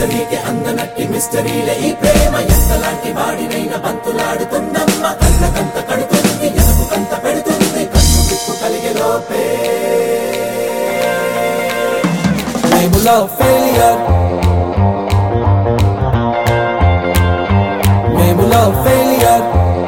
మిస్టరీకి అందనట్టి మిస్టరీలే ఈ ప్రేమ ఎంతలాంటి వాడినైనా బంతులాడుతుందమ్మ కళ్ళకంత కడుతుంది ఎనకు కంత పెడుతుంది కన్ను విప్పు కలిగే లోపే మేము లవ్ ఫెయిలియర్ మేము లవ్ ఫెయిలియర్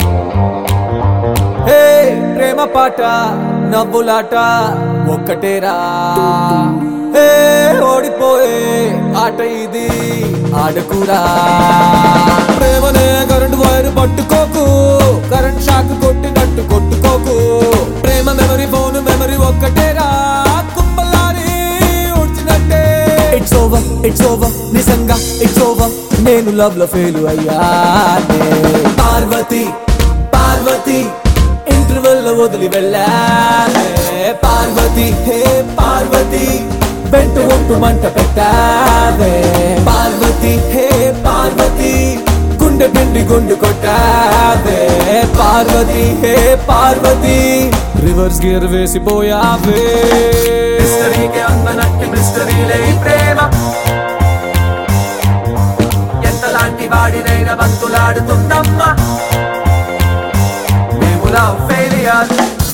హే ప్రేమ పాట నవ్వులాట ఒక్కటేరా హే ఓడిపోయే ఆట ఇది ఆడకురా ప్రేమనే కరెంట్ వైర్ పట్టుకోకు కరెంట్ షాక్ కొట్టినట్టు కొట్టుకోకు ప్రేమ మెమరీ ఫోన్ మెమరీ ఒక్కటేరా కుంభలారి ఉడిచినట్టే ఇట్స్ ఓవర్ ఇట్స్ ఓవర్ నిజంగా ఇట్స్ ఓవర్ నేను లవ్ లో ఫెయిల్ అయ్యానే పార్వతి పార్వతి ఇంటర్వెల్ లో వదిలి వెళ్ళానే పార్వతి హే పార్వతి వెంట ఒట్టు మంట పెట్టావే పార్వతి హే పార్వతి గుండె పిండి గుండు కొట్టావే Parvati hey Parvati reverse gear వేసిపోయావే మిస్టరీకి అందనట్టి మిస్టరీలే ఈ ప్రేమ ఎంతలాంటి వాడినైనా బంతులాడుతుందమ్మ మేము love failure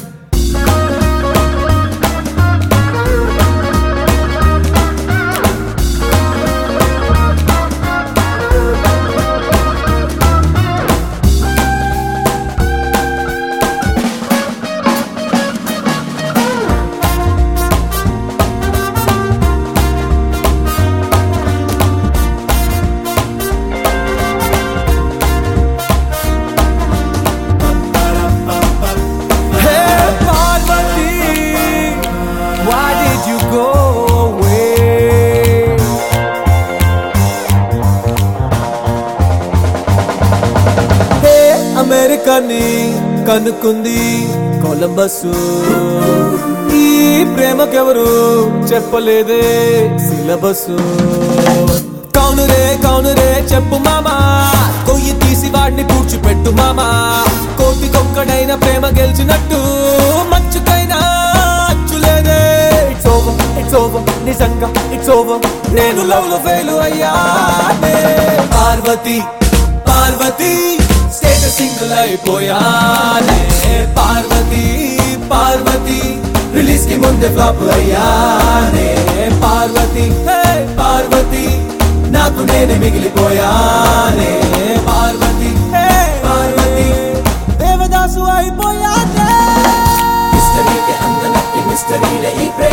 Hey Parvati, why did you go away? Hey అమెరికాని కనుక్కుంది కొలంబస్ ఈ ప్రేమకెవరు చెప్పలేదే సిలబస్ కౌనురే కౌనురే చెప్పు మామా కొయ్యి తీసి వాడిని పూడ్చిపెట్టు మామా కోటి కొక్కడైన ప్రేమ గెలిచినట్టు మంచుకైనా అచ్చులేదే ఇట్స్ ఓవర్ ఇట్స్ ఓవర్ నిజంగా ఇట్స్ ఓవర్ నేను లవ్ లో ఫెయిల్ అయ్యానే పార్వతి పార్వతి స్టేటస్ సింగిల్ అయిపోయానే పార్వతి పార్వతి రిలీజ్ కి ముందే ఫ్లాప్ అయ్యానే పార్వతి హే పార్వతి నాకు నేనే మిగిలిపోయానే పార్వతి హే పార్వతి దేవదాసు అయిపోయానే మిస్టరీకి అందనట్టి మిస్టరీలే ఈ ప్రేమ